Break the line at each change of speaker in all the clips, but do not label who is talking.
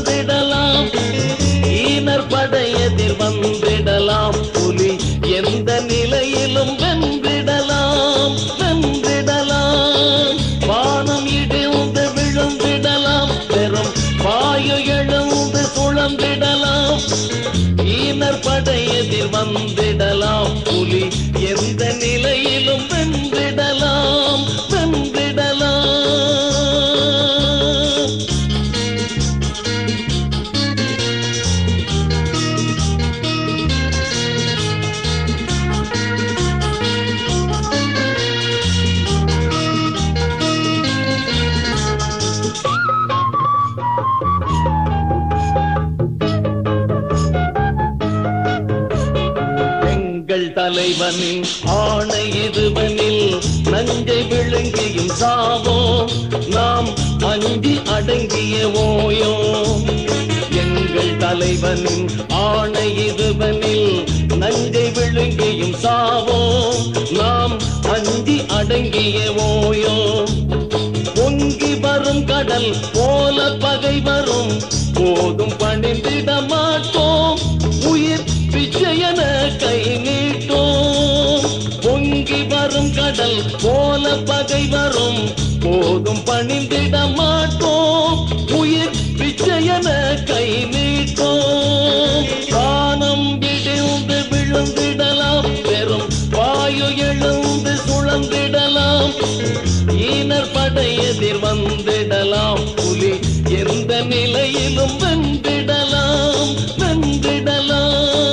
வந்திடலாம் ஈனர் படையதில் வந்திடலாம் புலி எந்த நிலையிலும் வென்றிடலாம் வென்றிடலாம் வானம் இடிந்து விழுந்திடலாம் பெரும் வாயு எழுந்து சுழந்திடலாம் ஈனர் படையதில் வந்திடலாம் புலி எந்த நிலையிலும் வென்றிடலாம் வென்றிடலாம் எங்கள் தலைவனின் ஆணை இதுவனில் நஞ்சை விழுங்கியும் சாவோம் நாம் அஞ்சி அடங்கிய ஓயோ எங்கள் தலைவனின் ஆணை இதுவனில் நஞ்சை விழுங்கியும் சாவோம் நாம் அஞ்சி அடங்கிய ஓயோ பொங்கி வரும் கடல் போல பகை வரும் போதும் பணிந்திட மாட்டோம் உயிர் பிச்சையன கை நீட்டோம் பொங்கி வரும் கடல் போல பகை வரும் போதும் பணிந்திட மாட்டோம் உயிர் பிச்சையன கை நீட்டோம் வானம் இடிந்து விழுந்திடலாம் பெரும் வாயு எழுந்து சுழந்திடலாம் ஈனர் படையெதிர் வந்திடலாம் புலி எந்த நிலையிலும் வென்றிடலாம் வென்றிடலாம்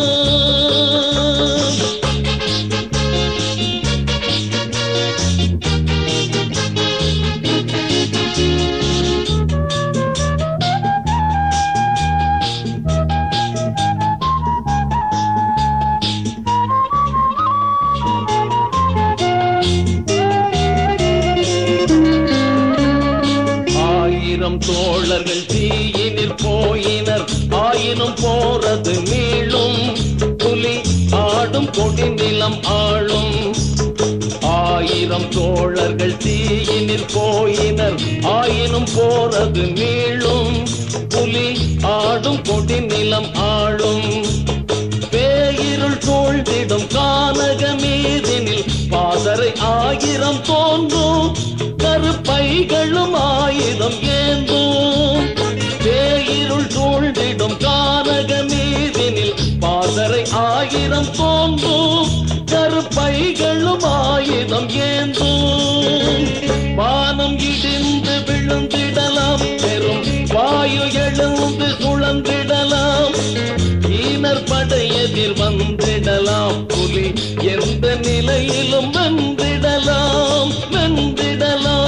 ஆயிரம் தோழர்கள் தீயினில் போயினர் ஆயினும் போறது மீளும் புலி ஆடும் கொடி நிலம் ஆளும் ஆயிரம் தோழர்கள் தீயினில் போயினர் ஆயினும் போறது மீளும் புலி ஆடும் கொடி நிலம் ஆளும் பேயிருள் சூழ்ந்திடும் கானக மீதினில் பாதரை ஆயிரம் தோன்றும் கருப்பைகளும் ஆயிரம் ஏந்தும் பேயிருள் சூழ்ந்திடும் கானக மீதினில் பாதரை ஆயிரம் தோன்றும் கருப்பைகளும் ஆயிரம் ஏந்தும் வானம் இடிந்து விழுந்திடலாம் பெரும் வாயு எழுந்து சுழந்திடலாம் ஈனர் படையெதிர் வந்திடலாம் புலி எந்த நிலையிலும் வென்றிடலாம் வென்றிடலாம்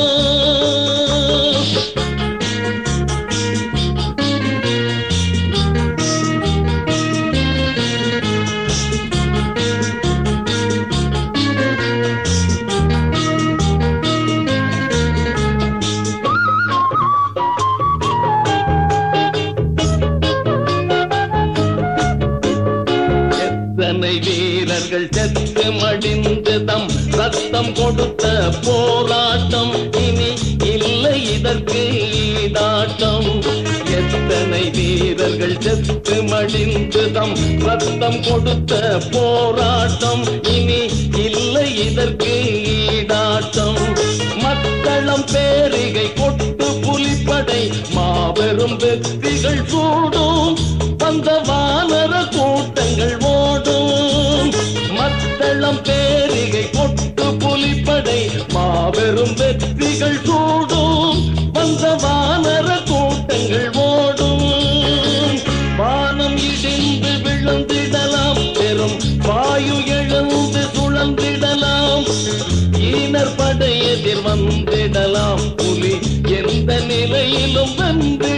எத்தனை வீரர்கள் செத்து மடிந்து தம் ரத்தம் கொடுத்த போராட்டம் இனி இல்லை இதற்கு ஈடாட்டம் எத்தனை வீரர்கள் செத்து மடிந்து தம் ரத்தம் கொடுத்த போராட்டம் இனி இல்லை இதற்கு ஈடாட்டம் மக்களம் பேரிகை கொட்டு புலிப்படை மாபெரும் வெற்றிகள் சூடும் அந்த வானர கூட்டங்கள் ஓடும் மத்தளம் பேரிகை கொட்டு புலிப்படை மாபெரும் வெற்றிகள் சூடும் வந்த வானர கூட்டங்கள் ஓடும் வானம் இடிந்து விழுந்திடலாம் பெரும் வாயு எழுந்து சுழந்திடலாம் ஈனர் படையெதிர் வந்திடலாம் புலி எந்த நிலையிலும் வென்று